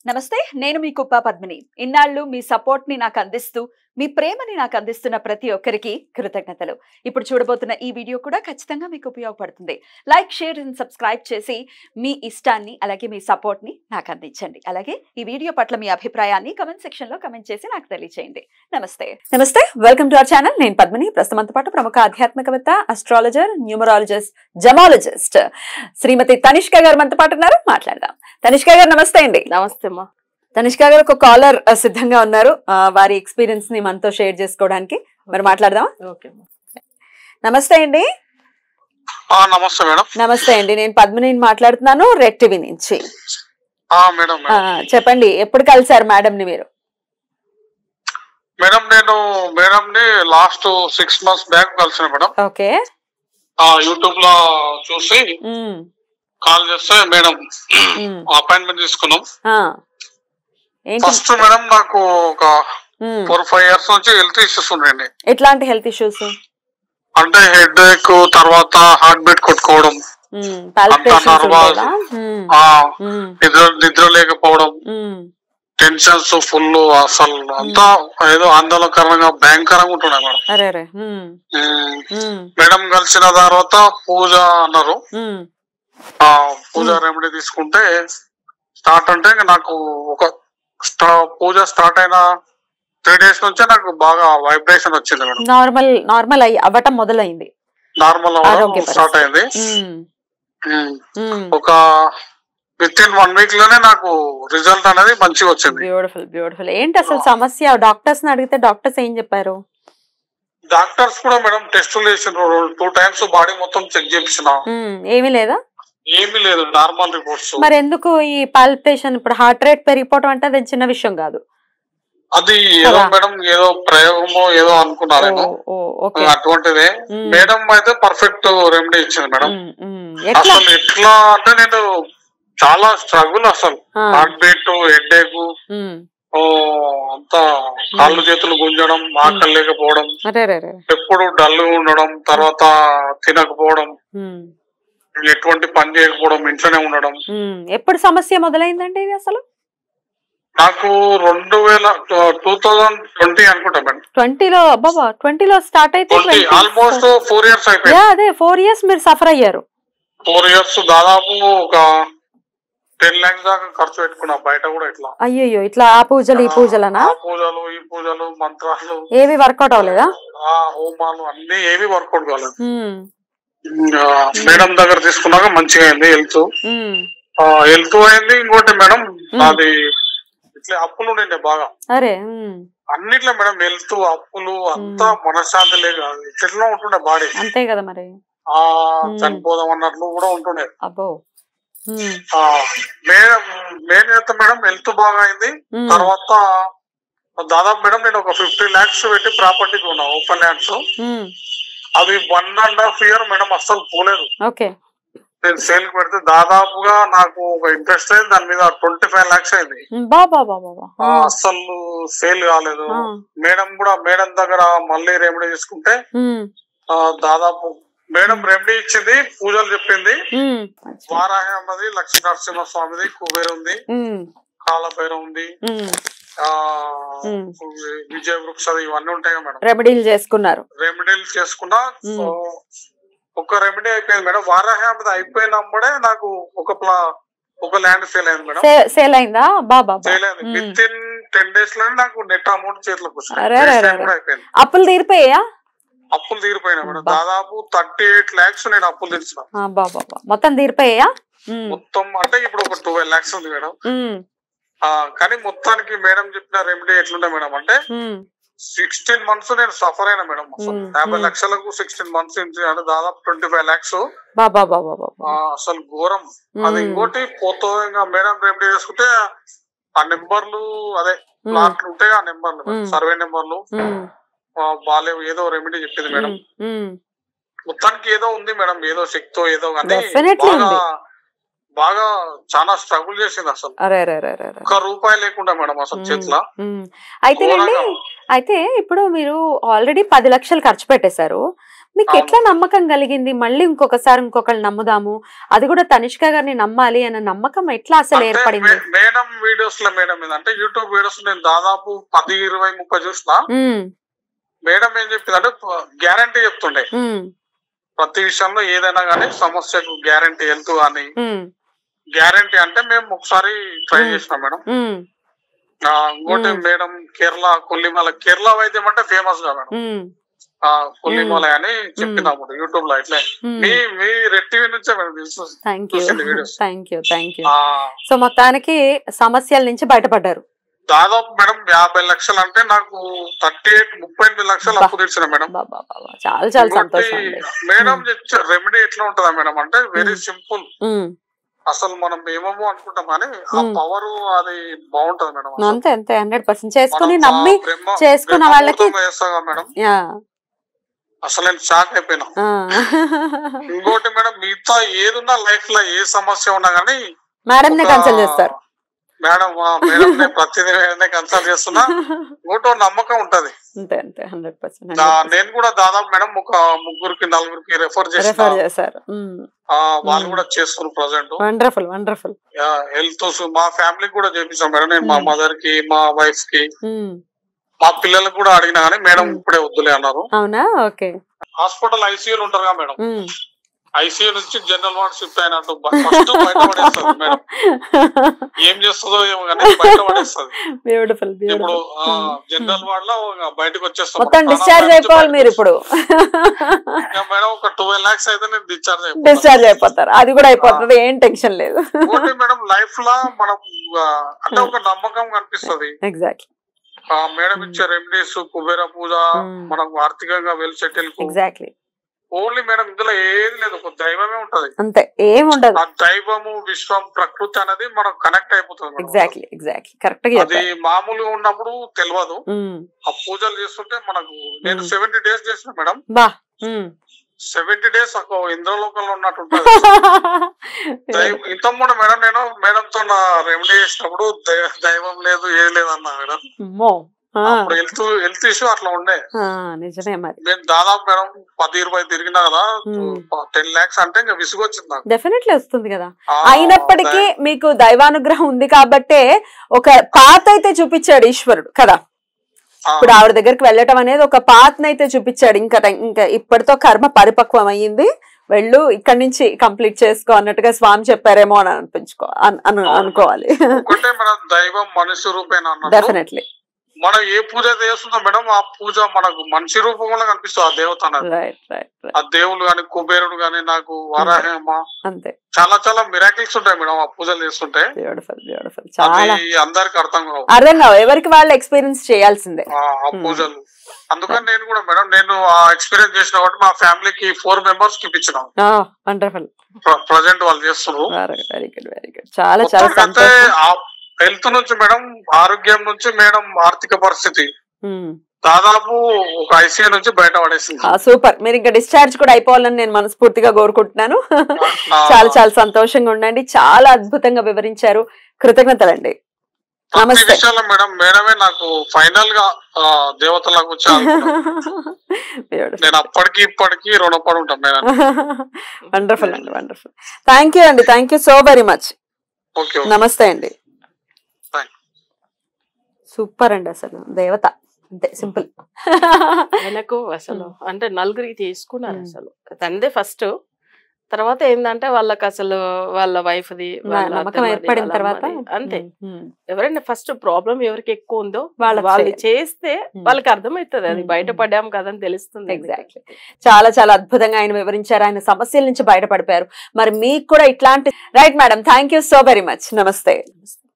నమస్తే నేను మీ కుప్ప పద్మిని ఇన్నాళ్ళు మీ సపోర్ట్ ని నాకు అందిస్తూ మీ ప్రేమని నాకు అందిస్తున్న ప్రతి ఒక్కరికి కృతజ్ఞతలు ఇప్పుడు చూడబోతున్న ఈ వీడియో కూడా ఖచ్చితంగా మీకు ఉపయోగపడుతుంది లైక్ షేర్ అండ్ సబ్స్క్రైబ్ చేసి మీ ఇష్టాన్ని అలాగే మీ సపోర్ట్ ని నాకు అందించండి అలాగే ఈ వీడియో పట్ల మీ అభిప్రాయాన్ని కమెంట్ సెక్షన్ లో కమెంట్ చేసి నాకు తెలియజేయండి నమస్తే నమస్తే వెల్కమ్ టు అవర్ ఛానల్ నేను పద్మిని ప్రస్తుతంతో పాటు ప్రముఖ ఆధ్యాత్మికవేత్త astrologer numerologist gemologist Shrimati Tanishka garu మనతో పాటు ఉన్నారు మాట్లాడదాం తనిష్క గారు నమస్తే అండి నమస్తే అమ్మా తనిష్క గారు ఒక కాలర్ సిద్ధంగా ఉన్నారు ఆ, వారి ఎక్స్పీరియన్స్ ని మనతో షేర్ చేసుకోవడానికి మరి మాట్లాడదాం ఓకే అమ్మా నమస్తే అండి ఆ నమస్తే మేడం నమస్తే అండి నేను పద్మిని మాట్లాడుతున్నాను రెడ్ టీవీ నుంచి ఆ మేడం ఆ, మేడం చెప్పండి ఎప్పుడు కలిసారు మేడం ని మీరు మేడం నేను మేడం ని లాస్ట్ సిక్స్ మంత్స్ బ్యాక్ కలిసిన మేడం ఓకే ఆ యూట్యూబ్ లో చూసి ఉమ్, కాల్ చేస్తే మేడం ఉమ్, అపాయింట్మెంట్ తీసుకున్నాం ఆ. ఏంటి ఫస్ట్ మేడం నాకు ఒక ఉమ్, ఫోర్ ఫైవ్ ఇయర్స్ నుంచి హెల్త్ ఇష్యూస్ ఉన్నాయండి ఎట్లాంటి హెల్త్ ఇష్యూస్ అంటే హెడ్ ఏక్ తర్వాత హార్ట్ బీట్ కొట్టుకోవడం nervous. ఆ నిద్ర నిద్ర లేకపోవడం టెన్షన్స్ ఫుల్ అసలు అంతా ఏదో ఆందోళనకరంగా భయంకరంగా ఉంటున్నాయి మేడం అరే అరే ఉమ్, ఉమ్, ఉమ్, మేడం కలిసిన తర్వాత పూజ అన్నారు ఉమ్, ఆ పూజ రెమెడీ తీసుకుంటే స్టార్ట్ అంటే ఇంక నాకు ఒక స్టా- పూజ స్టార్ట్ అయిన త్రీ డేస్ నుంచే నాకు బాగా వైబ్రేషన్ వచ్చింది మేడం నార్మల్ నార్మల్ అయ్యి అవ్వటం మొదలైంది నార్మల్ ఆరోగ్య స్టార్ట్ అయింది ఉమ్, ఉమ్. ఉమ్. ఒక విత్ ఇన్ వన్ వీక్ లోనే నాకు రిజల్ట్ అనేది మంచిగా వచ్చింది బ్యూటిఫుల్ బ్యూటిఫుల్ ఏంటి అసలు సమస్య డాక్టర్స్ ని అడిగితే డాక్టర్స్ ఏం చెప్పారు డాక్టర్స్ కూడా మేడం టెస్టులు చేసిన టూ టైమ్స్ బాడీ మొత్తం చెక్ చేపించిన ఉమ్, ఏమీ లేదా ఏమీ లేదు నార్మల్ రిపోర్ట్స్ మరి ఎందుకు ఈ పాల్పిటేషన్ ఇప్పుడు హార్ట్ రేట్ పెరిగిపోవడం అంటే అది చిన్న విషయం కాదు అది ఏదో కదా. మేడం ఏదో ప్రయోగమో ఏదో అనుకున్నా నేను ఓ, ఓ, ఓకే అటువంటిదే ఉమ్, మేడం అయితే పర్ఫెక్ట్ రెమెడీ ఇచ్చింది మేడం ఉమ్, ఉమ్. ఎట్లా అసలు ఎట్లా అంటే నేను చాలా స్ట్రగుల్ అసలు ఆ, heartbeat headache um. అంతా కాళ్ళు చేతులు గుంజడం ఆకలి లేకపోవడం అరే అరే అరే ఎప్పుడు డల్ ఉండడం తర్వాత తినకపోవడం ఉమ్, ఎటువంటి పని చేయకపోవడం ఇంట్లోనే ఉండడం ఉమ్. ఎప్పుడు సమస్య మొదలైందండి ఇది అసలు నాకు రెండు వేల టూ థౌజండ్ ట్వంటీ అనుకుంటా మేడం ట్వంటీలో బాబా ట్వంటీలో స్టార్ట్ అయితే ట్వంటీ 20 ఆల్మోస్ట్ ఫోర్ ఇయర్స్ అయిపోయింది యా, అదే ఫోర్ ఇయర్స్ మీరు సఫర్ అయ్యారు ఫోర్ ఇయర్స్ దాదాపు ఒక టెన్ లాక్స్ దాకా ఖర్చు పెట్టుకున్నా బయట కూడా ఇట్లా అయ్యయ్యో ఇట్లా ఆ పూజలు ఈ పూజలనా ఆ పూజలు ఈ పూజలు మంత్రాలు ఏవి వర్కౌట్ అవ్వలేదా ఆ హోమాలు అన్ని ఏవి వర్కౌట్ కాలేదు ఉమ్, ఇంకా మేడం దగ్గర తీసుకున్నాక మంచిగా అయింది హెల్త్ ఉమ్. హెల్త్ అయింది ఇంకోటి మేడం అది ఇట్లా అప్పులు ఉండే బాగా అరే ఉమ్, అన్నిట్లో మేడం హెల్త్ అప్పులు అంతా మనశ్శాంతి లేదు ఇట్లా ఉంటుండే బాడీ అంతే కదా మరి ఆ మ్మ్. చనిపోదాం అన్నట్లు కూడా ఉంటుండే అబ్బో ఉమ్, ఆ మేడం మెయిన్ అయితే మేడం హెల్త్ బాగా అయింది ఉమ్, తర్వాత దాదాపు మేడం నేను ఒక ఫిఫ్టీ లాక్స్ పెట్టి ప్రాపర్టీ కొన్నా ఓపెన్ ల్యాండ్స్ ఉమ్. అది one and half year madam అస్సలు పోలేదు ఓకే నేను సేల్ పెడితే దాదాపుగా నాకు ఒక ఇంట్రెస్ట్ అయింది దాని మీద ట్వంటీ ఫైవ్ లాక్స్ అయింది ఉమ్, బా బా బా బా బా. ఆ, అస్సలు సేల్ కాలేదు ఆ, మేడం కూడా మేడం దగ్గర మళ్ళీ రెమెడీ తీసుకుంటే ఉమ్, ఆ, దాదాపు మేడం రెమెడీ ఇచ్చింది పూజలు చెప్పింది ఉమ్, వారాహి అమ్మది లక్ష్మీ నరసింహ స్వామిది కుబేర్ ఉంది ఉమ్, కాలభైరం ఉంది ఉమ్. ఆ మ్మ్. విజయ వృక్ష ఇవన్నీ ఉంటాయి కదా మేడం రెమెడీలు చేసుకున్నారు రెమెడీలు చేసుకున్నా మ్మ్. సో ఒక రెమెడీ అయిపోయింది మేడం వారాహి అమ్మది అయిపోయినప్పుడే నాకు ఒక ప్లా ఒక ల్యాండ్ సేల్ అయింది మేడం సే- సేల్ అయిందా బా బా బా. సేల్ అయింది hmm. Within ten days లోనే నాకు నెట్ అమౌంట్ చేతిలోకి వచ్చింది అరే, అరే, Cash అరే. కూడా అయిపోయింది అప్పులు తీరిపోయా అప్పులు తీరిపోయినాయి మేడం అబ్బా. దాదాపు థర్టీ ఎయిట్ లాక్స్ నేను అప్పులు తెచ్చిన బా బా బా మొత్తం తీరిపోయా ఉమ్, మొత్తం అంటే ఇప్పుడు ఒక ట్వెల్వ్ లాక్స్ ఉంది మేడం ఉమ్, ఆ, కానీ మొత్తానికి మేడం చెప్పిన రెమెడీ ఎట్లుండే మేడం అంటే ఉమ్, సిక్స్టీన్ మంత్స్ నేను సఫర్ అయినా మేడం అసలు మ్మ్. యాభై మ్మ్. లక్షలకు సిక్స్టీన్ మంత్స్ అంటే దాదాపు ట్వంటీ ఫైవ్ లాక్స్ బా బా బా బా బా బా. అసలు ఘోరం అది ఉమ్, ఇంకోటి పోతో ఇంకా మేడం రెమెడీ చేసుకుంటే ఆ నెంబర్లు అదే ఉమ్, ప్లాట్లు ఉంటాయి ఆ నెంబర్లు మ్మ్. సర్వే నెంబర్లు ఉమ్, బాలేవు ఏదో రెమెడీ చెప్పింది మేడం ఉమ్, ఉమ్. మొత్తానికి ఏదో ఉంది మేడం ఏదో శక్తో ఏదో కానీ Definitely బాగా ఉంది. బాగా చాలా స్ట్రగుల్ చేసింది అసలు అరే అరే అరే అరే అరే. ఒక్క రూపాయి లేకుండా మేడం అసలు మ్మ్. చేతిలో మ్మ్. అయితేనండి ఘోరంగా. అయితే ఇప్పుడు మీరు ఆల్రెడీ పది లక్షలు ఖర్చు పెట్టేశారు మీకు అవును. ఎట్లా నమ్మకం కలిగింది మళ్ళీ ఇంకొకసారి ఇంకొకళ్ళు నమ్ముదాము అది కూడా తనిష్క గారిని నమ్మాలి అన్న నమ్మకం ఎట్లా అసలు అంటే ఏర్పడింది మే- మేడం వీడియోస్ లో మేడం మీద అంటే యూట్యూబ్ వీడియోస్ నేను దాదాపు పది ఇరవై ముప్పై చూసిన ఉమ్, మేడం ఏం చెప్పింది అంటే గ్యారంటీ చెప్తుండే ఉమ్, ప్రతి విషయంలో ఏదైనా కానీ సమస్యకు గ్యారంటీ హెల్త్ కానీ ఉమ్, గ్యారంటీ అంటే మేము ఒకసారి ట్రై Hmm. చేసినాం మేడం ఉమ్, ఆ, ఇంకోటి Hmm. మేడం కేరళ కొల్లిమల కేరళ వైద్యం అంటే ఫేమస్ గా మేడం ఉమ్, ఆ, కొల్లిమల అని చెప్పినాము యూట్యూబ్ లో ఇట్లే ఉమ్. మీ మీ రెడ్ టీవీ నుంచే మేడం తెలుసు థ్యాంక్ యూ చూసింది videos. Thank you thank you ఆ, సో మొత్తానికి సమస్యల నుంచి బయటపడ్డారు దాదాపు మేడం యాభై లక్షలు అంటే నాకు థర్టీ ఎయిట్ ముప్పై ఎనిమిది లక్షలు బా. అప్పు తెచ్చిన మేడం బాబా బాబా చాలా చాలా ఇంకోటి సంతోషం అండి మేడం రెమెడీ ఎట్లా ఉంటుందా మేడం అంటే వెరీ Hmm. సింపుల్ ఉమ్, అసలు మనం ఏమేమో అనుకుంటాం కానీ ఆ Hmm. పవర్ అది బాగుంటది మేడం అసలు. అంతే అంతే హండ్రెడ్ పర్సెంట్ చేసుకుని మనం నమ్మి ఆ బ్రహ్మ- చేసుకున్న బ్రహ్మ వాళ్ళకి- ముహూర్తంలో చేస్తాగా మేడం యా అసలు నేను షాక్ అయిపోయినా ఆ. ఇంకోటి మేడం మిగతా ఏదున్నా లైఫ్ లో ఏ సమస్య ఉన్నా కానీ మేడం నే ఒక- కన్సల్ట్ చేస్తారు మేడం ఆ, మేడం నేను ప్రతిదీ మేడమే కన్సల్ట్ చేస్తున్నా ఇంకోటి ఓ నమ్మకం ఉంటది అంతే అంతే హండ్రెడ్ పర్సెంట్ ఆ, నేను కూడా దాదాపు మేడం ఒక ముగ్గురికి నలుగురికి రెఫర్ చేసిన రెఫర్ చేశారు ఆ, వాళ్ళు Hmm. కూడా చేస్తున్నారు ప్రజెంట్ వండర్ఫుల్ వండర్ఫుల్ హెల్త్ మా ఫ్యామిలీకి కూడా చేపించాం మేడం నేను మా Hmm. మదర్ కి మా వైఫ్ కి మా పిల్లలకు కూడా అడిగినా కానీ మేడం Hmm. ఇప్పుడే వద్దులే అన్నారు అవునా ఓకే హాస్పిటల్ ఐసీయూలు ఉంటారుగా మేడం ఐసీయూ నుంచి జనరల్ వార్డ్ షిఫ్ట్ అయినట్టు ఫస్ట్ బయట పడేస్తుంది మేడం ఏం చేస్తుందో ఏమో కానీ బయట పడేస్తుంది బ్యూటిఫుల్ ఇప్పుడు బ్యూటిఫుల్ జనరల్ వార్డ్ లో ఇంకా బయటకు వచ్చేస్తాం మొత్తం మనం. డిశ్చార్జ్ ప్రాణాపాయం అయిపోవాలి నుంచి మీరు బయటకు ఇప్పుడు వస్తాం. ఇంకా మేడం ఒక ట్వెల్వ్ లాక్స్ అయితే నేను డిశ్చార్జ్ అయిపోతాను డిశ్చార్జ్ అయిపోతారు అది కూడా అయిపోతుంది ఏం టెన్షన్ లేదు ఇంకోటి మేడం లైఫ్ లో మనం ఆ, అంటే ఒక నమ్మకం కనిపిస్తది ఎగ్జాక్ట్లీ ఆ మేడం ఇచ్చే రెమెడీస్ కుబేర పూజ Hmm. మనం ఆర్థికంగా well settle exactly only madam ఇందులో ఏది లేదు ఒక దైవమే ఉంటది అంతే ఏం ఉండదు ఆ దైవము విశ్వం ప్రకృతి అనేది మనం కనెక్ట్ అయిపోతుంది మేడం. ఎగ్జాక్ట్లీ ఎగ్జాక్ట్లీ కరెక్ట్ గా అది చెప్పారు మామూలుగా ఉన్నప్పుడు తెలియదు ఉమ్. ఆ పూజలు చేస్తుంటే మనకు నేను Hmm. సెవెంటీ డేస్ చేసిన మేడం బా ఉమ్. సెవెంటీ డేస్ ఒక ఇంద్రలోకంలో ఉన్నట్టు ఉంటుంది దైవ- ఇంత కూడా మేడం నేను మేడం తో నా రెమెడీ చేసినప్పుడు దై- దైవం లేదు ఏది లేదు అన్నా మేడం అమ్మో. ఆ, అప్పుడు హెల్త్ హెల్త్ ఇష్యూ అట్లా ఉండే ఆ, నిజమే మరి నేను దాదాపు మేడం పది ఇరవై తిరిగినా కదా Hmm. టెన్ లాక్స్ అంటే ఇంకా విసుగొచ్చింది నాకు డెఫినెట్లీ వస్తుంది కదా ఆ, అయినప్పటికీ దై- మీకు దైవానుగ్రహం ఉంది కాబట్టే ఒక పాత అయితే చూపించాడు ఈశ్వరుడు కదా ఆ, ఇప్పుడు ఆవిడ దగ్గరికి వెళ్ళటం అనేది ఒక పాత్నైతే చూపించాడు ఇంకా ఇంకా ఇప్పటితో కర్మ పరిపక్వం అయ్యింది వెళ్ళు ఇక్కడి నుంచి కంప్లీట్ చేసుకో అన్నట్టుగా స్వామి చెప్పారేమో అని అనిపించుకో అన్- అను- అనుకోవాలి ఒకటే మేడం దైవం మనిషి రూపేణ అన్నట్టు డెఫినెట్లీ మనం ఏ పూజ అయితే చేస్తుందో మేడం ఆ పూజ మనకు మనిషి రూపంలో కనిపిస్తుంది ఆ దేవత అనేది రైట్ రైట్ రైట్ ఆ దేవుడు గాని కుబేరుడు గాని నాకు వారాహేమ అంతే చాలా చాలా మిరాకిల్స్ ఉంటాయి మేడం ఆ పూజలు చేస్తుంటే బ్యూటిఫుల్ బ్యూటిఫుల్ అది చాలా అందరికి అర్థం కావు అర్థం కావు ఎవరికి వాళ్ళు ఎక్స్పీరియన్స్ చేయాల్సిందే ఆ ఆ Hmm. పూజలు అందుకని నేను కూడా మేడం నేను ఆ ఎక్స్పీరియన్స్ చేసిన కాబట్టి మా ఫ్యామిలీకి ఫోర్ మెంబర్స్ కి ఇప్పించిన వండర్ఫుల్ ప్రజెంట్ వాళ్ళు చేస్తున్నారు వెరీ గుడ్ వెరీ గుడ్ చాలా చాలా మొత్తానికైతే సంతోషం హెల్త్ నుంచి మేడం ఆరోగ్యం నుంచి మేడం ఆర్థిక పరిస్థితి ఉమ్. దాదాపు ఒక ఐసీయూ నుంచి బయట పడేసింది ఆ, సూపర్ మీరు ఇంకా డిశ్చార్జ్ కూడా అయిపోవాలని నేను మనస్ఫూర్తిగా కోరుకుంటున్నాను ఆ, చాలా చాలా సంతోషంగా ఉండండి చాలా అద్భుతంగా వివరించారు కృతజ్ఞతలండి ప్రతి నమస్తే. విషయాల్లో మేడం మేడమే నాకు ఫైనల్ గా ఆ, దేవతలకు వచ్చి నేను అప్పటికి ఇప్పటికి రుణపడి ఉంటాను మేడం వండర్ఫుల్ అండి వండర్ఫుల్ థ్యాంక్ యూ అండి thank you so very much okay okay నమస్తే అండి Thank సూపర్ అండి అసలు దేవత అంతే సింపుల్ ఆయనకు అసలు అంటే నలుగురికి తీసుకున్నారు మ్మ్. అసలు తండ్రి ఫస్ట్ తర్వాత ఏంటంటే వాళ్ళకి అసలు వాళ్ళ వైఫ్ ది వాళ్ళ నమ్మకం అత్తమ్మది, ఏర్పడిన వాళ్ళ తర్వాత అమ్మది. అంతే ఉమ్, ఉమ్. ఎవరైనా ఫస్ట్ ప్రాబ్లం ఎవరికి ఎక్కువ ఉందో వాళ్ళకి వాళ్ళు చేయాలి. చేస్తే మ్మ్. వాళ్ళకి అర్థమవుతుంది అది మ్మ్. బయటపడ్డాం కదని తెలుస్తుంది Exactly. చాలా చాలా అద్భుతంగా ఆయన వివరించారు ఆయన సమస్యల నుంచి బయటపడిపోయారు మరి మీకు కూడా ఇట్లాంటి right madam thank you so very much నమస్తే